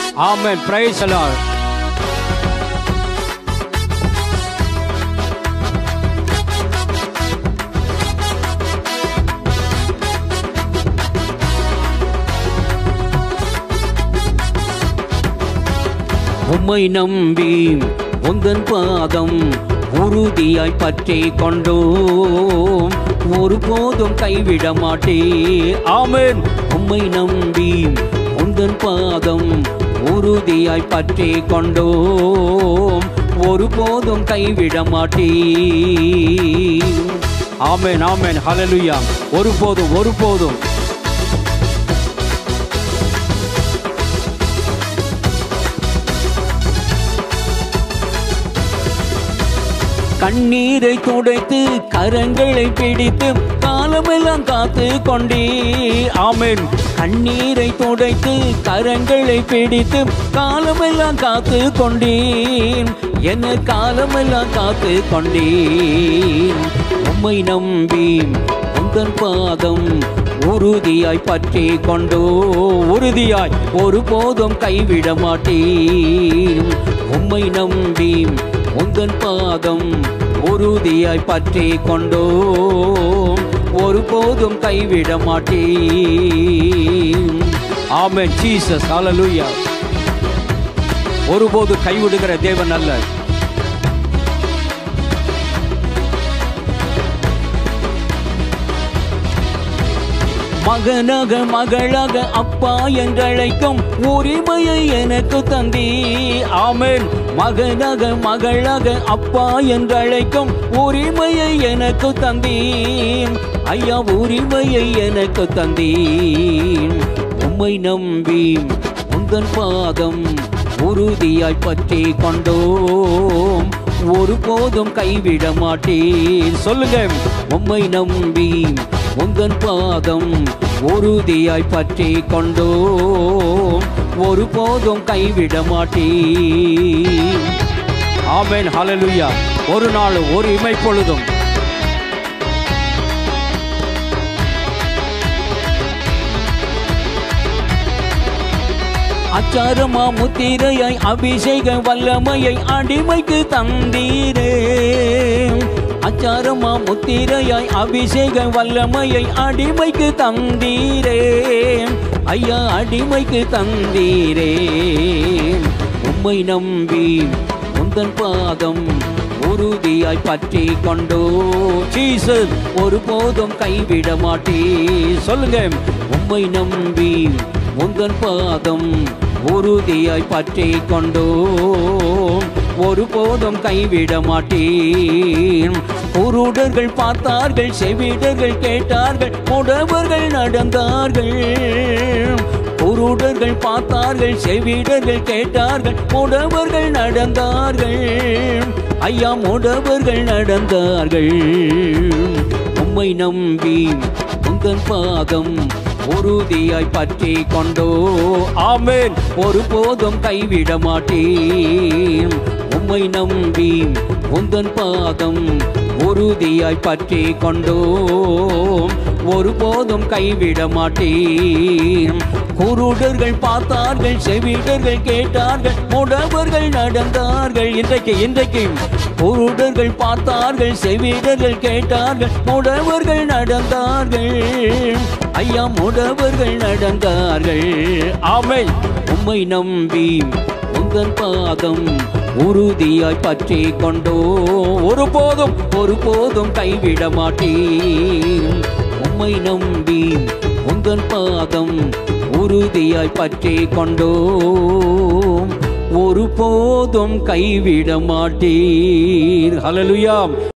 ஆமென் price Lord உம்மை நம்பி உந்தன் பாதம் உறுதியாய் பற்றி கொண்டோம் ஒருபோதும் கைவிட மாட்டே ஆமென் உம்மை நம்பி உந்தன் பாதம் உறுதியாய் பற்றி கொண்டோம் ஒருபோதும் கைவிட மாட்டே ஆமென் ஆமென் ஹalleluya ஒருபோதும் ஒருபோதும் கண்ணீரை துடைத்து கரங்களை பிடித்து காலமெல்லாம் காத்து கொண்டே ஆமென் கண்ணீரை துடைத்து கரங்களை பிடித்து காலமெல்லாம் காத்து கொண்டேன் என்ன காலமெல்லாம் காத்து கொண்டேன் உம்மை நம்பி உந்தன் பாதம் உறுதியாய் பற்றி கொண்டோ உறுதியாய் ஒருபோதும் கைவிட மாட்டேன் உம்மை நம்பி உந்தன் பாதம் உறுதியாய் பற்றி கொண்டோ ஒருபோதும் கைவிட மாட்டேன் ஆமென் ஜீசஸ் ஹalleluya ஒருபோது கைவிடுகிற தேவன் அல்ல மகனாக மகளாக அப்பா என்றழைக்கும் உரிமையை எனக்கு தந்தீ ஆமென் மகனாக மகளாக அப்பா என்றழைக்கும் உரிமையை எனக்கு தந்தீன் ஐயா உரிமையை எனக்கு தந்தீன் உம்மை நம்பி உந்தன் பாதம் உறுதியாய் பற்றி கொண்டோம் ஒருபோதும் கைவிட மாட்டேன் சொல்லுங்க உம்மை நம்பி உந்தன் பாதம் உறுதியாய் பற்றி கொண்டோம் ஒருபோதும் கைவிட மாட்டேன் ஆமென் ஹalleluya ஒரு நாள் ஒரு இமை பொழுதும் அச்சாரமா முத்திரையாய் அபிஷேக வல்லமையை அடிமைக்கு தந்தீரே அச்சாரமா முத்திரையாய் அபிஷேக வல்லமையை அடிமைக்கு தந்தீரே ஐயா அடிமைக்கு தந்தீரே உம்மை நம்பி உந்தன் பாதம் உறுதியாய் பற்றி கொண்டோ ஜீசஸ் ஒருபோதும் கைவிட மாட்டே சொல்லுங்க உம்மை நம்பி உந்தன் பாதம் உறுதியாய் பற்றி கொண்டோம் ஒருபோதும் கைவிட மாட்டேன் குருடர்கள் பார்த்தார்கள் செவிடர்கள் கேட்டார்கள் முடவர்கள் நடந்தார்கள் குருடர்கள் பார்த்தார்கள் செவிடர்கள் கேட்டார்கள் முடவர்கள் நடந்தார்கள் ஐயா முடவர்கள் நடந்தார்கள் உம்மை நம்பி உந்தன் பாதம் உறுதியாய் பற்றி கொண்டோ ஆமென் ஒருபோதும் கைவிட மாட்டேன் உம்மை நம்பி உந்தன் பாதம் உறுதியாய் பற்றி கொண்டோம் ஒருபோதும் கைவிட மாட்டேன் குருடர்கள் பார்த்தார்கள் செவிடர்கள் கேட்டார்கள் முடவர்கள் நடந்தார்கள் இன்றைக்கு இன்றைக்கு குருடர்கள் பார்த்தார்கள் செவிடர்கள் கேட்டார்கள் முடவர்கள் நடந்தார்கள் ஐயா முடவர்கள் நடந்தார்கள் ஆமை உம்மை நம்பி உந்தன் பாதம் உறுதியாய் பற்றி கொண்டோ ஒருபோதும் ஒருபோதும் கைவிட மாட்டேன் உம்மை நம்பி உந்தன் பாதம் உறுதியாய் பற்றி கொண்டோம் ஒருபோதும் கைவிட மாட்டீர் ஹalleluya